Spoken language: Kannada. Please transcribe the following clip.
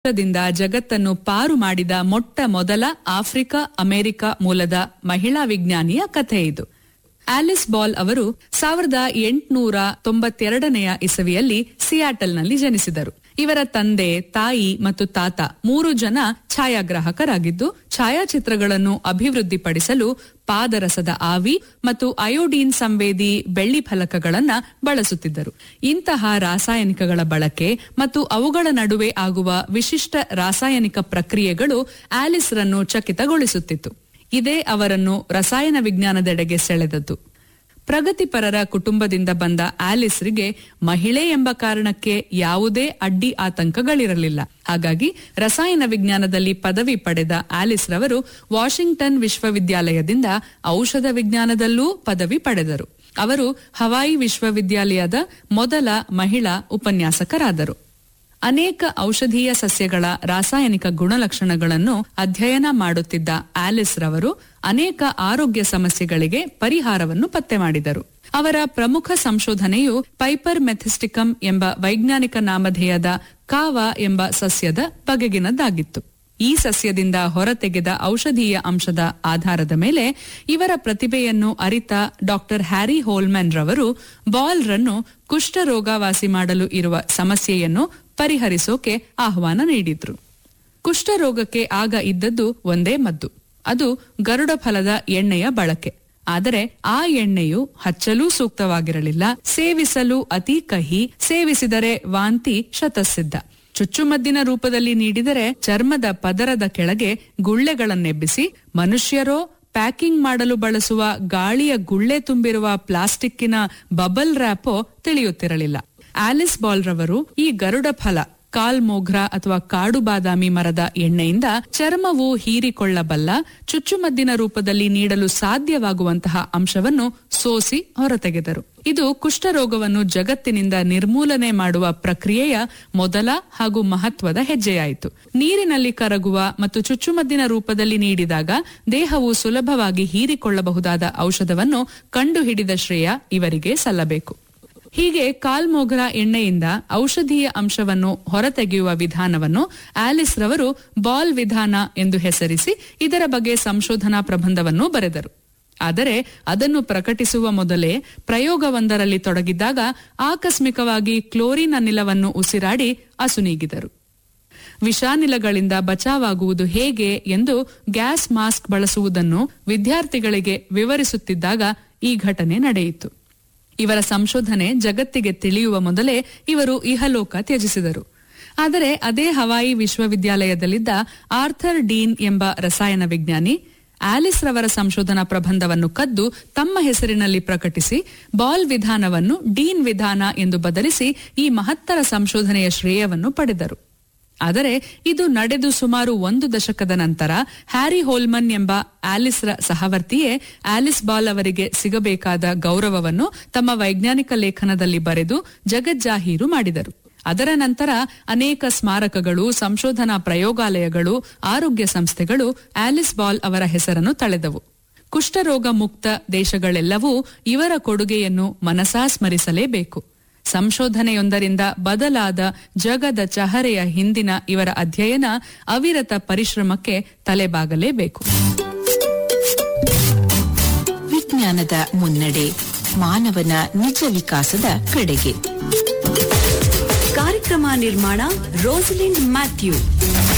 ದಿಂದ ಜಗತ್ತನ್ನು ಪಾರು ಮಾಡಿದ ಮೊಟ್ಟ ಮೊದಲ ಆಫ್ರಿಕಾ ಅಮೆರಿಕ ಮೂಲದ ಮಹಿಳಾ ವಿಜ್ಞಾನಿಯ ಕಥೆ ಇದು ಆಲಿಸ್ ಬಾಲ್ ಅವರು ಸಾವಿರದ ಎಂಟುನೂರ ತೊಂಬತ್ತೆರಡನೆಯ ಇಸವಿಯಲ್ಲಿ ಸಿಯಾಟಲ್ನಲ್ಲಿ ಜನಿಸಿದರು ಇವರ ತಂದೆ ತಾಯಿ ಮತ್ತು ತಾತ ಮೂರು ಜನ ಛಾಯಾಗ್ರಾಹಕರಾಗಿದ್ದು ಛಾಯಾಚಿತ್ರಗಳನ್ನು ಅಭಿವೃದ್ಧಿಪಡಿಸಲು ಪಾದರಸದ ಆವಿ ಮತ್ತು ಅಯೋಡೀನ್ ಸಂವೇದಿ ಬೆಳ್ಳಿ ಫಲಕಗಳನ್ನ ಬಳಸುತ್ತಿದ್ದರು ಇಂತಹ ರಾಸಾಯನಿಕಗಳ ಬಳಕೆ ಮತ್ತು ಅವುಗಳ ನಡುವೆ ಆಗುವ ವಿಶಿಷ್ಟ ರಾಸಾಯನಿಕ ಪ್ರಕ್ರಿಯೆಗಳು ಆಲಿಸ್ರನ್ನು ಚಕಿತಗೊಳಿಸುತ್ತಿತ್ತು ಇದೇ ಅವರನ್ನು ರಸಾಯನ ವಿಜ್ಞಾನದೆಡೆಗೆ ಸೆಳೆದದ್ದು ಪ್ರಗತಿಪರರ ಕುಟುಂಬದಿಂದ ಬಂದ ಆಲಿಸ್ರಿಗೆ ಮಹಿಳೆ ಎಂಬ ಕಾರಣಕ್ಕೆ ಯಾವುದೇ ಅಡ್ಡಿ ಆತಂಕಗಳಿರಲಿಲ್ಲ ಹಾಗಾಗಿ ರಸಾಯನ ವಿಜ್ಞಾನದಲ್ಲಿ ಪದವಿ ಪಡೆದ ಆಲಿಸ್ ರವರು ವಾಷಿಂಗ್ಟನ್ ವಿಶ್ವವಿದ್ಯಾಲಯದಿಂದ ಔಷಧ ವಿಜ್ಞಾನದಲ್ಲೂ ಪದವಿ ಪಡೆದರು ಅವರು ಹವಾಯಿ ವಿಶ್ವವಿದ್ಯಾಲಯದ ಮೊದಲ ಮಹಿಳಾ ಉಪನ್ಯಾಸಕರಾದರು ಅನೇಕ ಔಷಧೀಯ ಸಸ್ಯಗಳ ರಾಸಾಯನಿಕ ಗುಣಲಕ್ಷಣಗಳನ್ನು ಅಧ್ಯಯನ ಮಾಡುತ್ತಿದ್ದ ಆಲಿಸ್ ರವರು ಅನೇಕ ಆರೋಗ್ಯ ಸಮಸ್ಯೆಗಳಿಗೆ ಪರಿಹಾರವನ್ನು ಪತ್ತೆ ಮಾಡಿದರು ಅವರ ಪ್ರಮುಖ ಸಂಶೋಧನೆಯು ಪೈಪರ್ ಮೆಥಿಸ್ಟಿಕಮ್ ಎಂಬ ವೈಜ್ಞಾನಿಕ ನಾಮಧೇಯದ ಕಾವ ಎಂಬ ಸಸ್ಯದ ಬಗೆಗಿನದ್ದಾಗಿತ್ತು ಈ ಸಸ್ಯದಿಂದ ಹೊರತೆಗೆದ ಔಷಧೀಯ ಅಂಶದ ಆಧಾರದ ಮೇಲೆ ಇವರ ಪ್ರತಿಭೆಯನ್ನು ಅರಿತ ಡಾಕ್ಟರ್ ಹ್ಯಾರಿ ಹೋಲ್ಮನ್ ರವರು ಬಾಲ್ ರನ್ನು ಕುಷ್ಠರೋಗ ವಾಸಿ ಮಾಡಲು ಇರುವ ಸಮಸ್ಯೆಯನ್ನು ಪರಿಹರಿಸೋಕೆ ಆಹ್ವಾನ ನೀಡಿದ್ರು ಕುಷ್ಠರೋಗಕ್ಕೆ ಆಗ ಇದ್ದದ್ದು ಒಂದೇ ಮದ್ದು ಅದು ಗರುಡ ಫಲದ ಎಣ್ಣೆಯ ಬಳಕೆ ಆದರೆ ಆ ಎಣ್ಣೆಯು ಹಚ್ಚಲೂ ಸೂಕ್ತವಾಗಿರಲಿಲ್ಲ ಸೇವಿಸಲು ಅತಿ ಕಹಿ ಸೇವಿಸಿದರೆ ವಾಂತಿ ಶತಸಿದ್ಧ ಚುಚ್ಚುಮದ್ದಿನ ರೂಪದಲ್ಲಿ ನೀಡಿದರೆ ಚರ್ಮದ ಪದರದ ಕೆಳಗೆ ಗುಳ್ಳೆಗಳನ್ನೆಬ್ಬಿಸಿ ಮನುಷ್ಯರೋ ಪ್ಯಾಕಿಂಗ್ ಮಾಡಲು ಬಳಸುವ ಗಾಳಿಯ ಗುಳ್ಳೆ ತುಂಬಿರುವ ಪ್ಲಾಸ್ಟಿಕ್ಕಿನ ಬಬಲ್ ರ್ಯಾಪೋ ತಿಳಿಯುತ್ತಿರಲಿಲ್ಲ ಆಲಿಸ್ ಬಾಲ್ ರವರು ಈ ಗರುಡ ಫಲ ಕಾಲ್ ಮೋಘ್ರಾ ಅಥವಾ ಕಾಡು ಬಾದಾಮಿ ಮರದ ಎಣ್ಣೆಯಿಂದ ಚರ್ಮವು ಹೀರಿಕೊಳ್ಳಬಲ್ಲ ಚುಚ್ಚುಮದ್ದಿನ ರೂಪದಲ್ಲಿ ನೀಡಲು ಸಾಧ್ಯವಾಗುವಂತಹ ಅಂಶವನ್ನು ಸೋಸಿ ಹೊರತೆಗೆದರು ಇದು ಕುಷ್ಠರೋಗವನ್ನು ಜಗತ್ತಿನಿಂದ ನಿರ್ಮೂಲನೆ ಮಾಡುವ ಪ್ರಕ್ರಿಯೆಯ ಮೊದಲ ಹಾಗೂ ಮಹತ್ವದ ಹೆಜ್ಜೆಯಾಯಿತು ನೀರಿನಲ್ಲಿ ಕರಗುವ ಮತ್ತು ಚುಚ್ಚುಮದ್ದಿನ ರೂಪದಲ್ಲಿ ನೀಡಿದಾಗ ದೇಹವು ಸುಲಭವಾಗಿ ಹೀರಿಕೊಳ್ಳಬಹುದಾದ ಔಷಧವನ್ನು ಕಂಡುಹಿಡಿದ ಶ್ರೇಯ ಇವರಿಗೆ ಸಲ್ಲಬೇಕು ಹೀಗೆ ಕಾಲ್ಮೋಗ್ರಾ ಎಣ್ಣೆಯಿಂದ ಔಷಧೀಯ ಅಂಶವನ್ನು ಹೊರತೆಗೆಯುವ ವಿಧಾನವನ್ನು ಆಲಿಸ್ ರವರು ಬಾಲ್ ವಿಧಾನ ಎಂದು ಹೆಸರಿಸಿ ಇದರ ಬಗ್ಗೆ ಸಂಶೋಧನಾ ಪ್ರಬಂಧವನ್ನು ಬರೆದರು ಆದರೆ ಅದನ್ನು ಪ್ರಕಟಿಸುವ ಮೊದಲೇ ಪ್ರಯೋಗವೊಂದರಲ್ಲಿ ತೊಡಗಿದ್ದಾಗ ಆಕಸ್ಮಿಕವಾಗಿ ಕ್ಲೋರಿನ್ ಅನಿಲವನ್ನು ಉಸಿರಾಡಿ ಅಸುನೀಗಿದರು ವಿಷಾನಿಲಗಳಿಂದ ಬಚಾವಾಗುವುದು ಹೇಗೆ ಎಂದು ಗ್ಯಾಸ್ ಮಾಸ್ಕ್ ಬಳಸುವುದನ್ನು ವಿದ್ಯಾರ್ಥಿಗಳಿಗೆ ವಿವರಿಸುತ್ತಿದ್ದಾಗ ಈ ಘಟನೆ ನಡೆಯಿತು ಇವರ ಸಂಶೋಧನೆ ಜಗತ್ತಿಗೆ ತಿಳಿಯುವ ಮೊದಲೇ ಇವರು ಇಹಲೋಕ ತ್ಯಜಿಸಿದರು ಆದರೆ ಅದೇ ಹವಾಯಿ ವಿಶ್ವವಿದ್ಯಾಲಯದಲ್ಲಿದ್ದ ಆರ್ಥರ್ ಡೀನ್ ಎಂಬ ರಸಾಯನ ವಿಜ್ಞಾನಿ ಆಲಿಸ್ ರವರ ಸಂಶೋಧನಾ ಪ್ರಬಂಧವನ್ನು ಕದ್ದು ತಮ್ಮ ಹೆಸರಿನಲ್ಲಿ ಪ್ರಕಟಿಸಿ ಬಾಲ್ ವಿಧಾನವನ್ನು ಡೀನ್ ವಿಧಾನ ಎಂದು ಬದಲಿಸಿ ಈ ಮಹತ್ತರ ಸಂಶೋಧನೆಯ ಶ್ರೇಯವನ್ನು ಪಡೆದರು ಆದರೆ ಇದು ನಡೆದು ಸುಮಾರು ಒಂದು ದಶಕದ ನಂತರ ಹ್ಯಾರಿ ಹೋಲ್ಮನ್ ಎಂಬ ಆಲಿಸ್ರ ಸಹವರ್ತಿಯೇ ಆಲಿಸ್ ಬಾಲ್ ಅವರಿಗೆ ಸಿಗಬೇಕಾದ ಗೌರವವನ್ನು ತಮ್ಮ ವೈಜ್ಞಾನಿಕ ಲೇಖನದಲ್ಲಿ ಬರೆದು ಜಗಜ್ಜಾಹೀರು ಮಾಡಿದರು ಅದರ ನಂತರ ಅನೇಕ ಸ್ಮಾರಕಗಳು ಸಂಶೋಧನಾ ಪ್ರಯೋಗಾಲಯಗಳು ಆರೋಗ್ಯ ಸಂಸ್ಥೆಗಳು ಆಲಿಸ್ ಬಾಲ್ ಅವರ ಹೆಸರನ್ನು ತಳೆದವು ಕುಷ್ಠರೋಗ ಮುಕ್ತ ದೇಶಗಳೆಲ್ಲವೂ ಇವರ ಕೊಡುಗೆಯನ್ನು ಮನಸಾ ಸ್ಮರಿಸಲೇಬೇಕು ಸಂಶೋಧನೆಯೊಂದರಿಂದ ಬದಲಾದ ಜಗದ ಚಹರೆಯ ಹಿಂದಿನ ಇವರ ಅಧ್ಯಯನ ಅವಿರತ ಪರಿಶ್ರಮಕ್ಕೆ ತಲೆಬಾಗಲೇಬೇಕು ವಿಜ್ಞಾನದ ಮುನ್ನಡೆ ಮಾನವನ ನಿಜ ವಿಕಾಸದ ಕಡೆಗೆ ಕಾರ್ಯಕ್ರಮ ನಿರ್ಮಾಣ ರೋಸಲಿಂಡ್ ಮ್ಯಾಥ್ಯೂ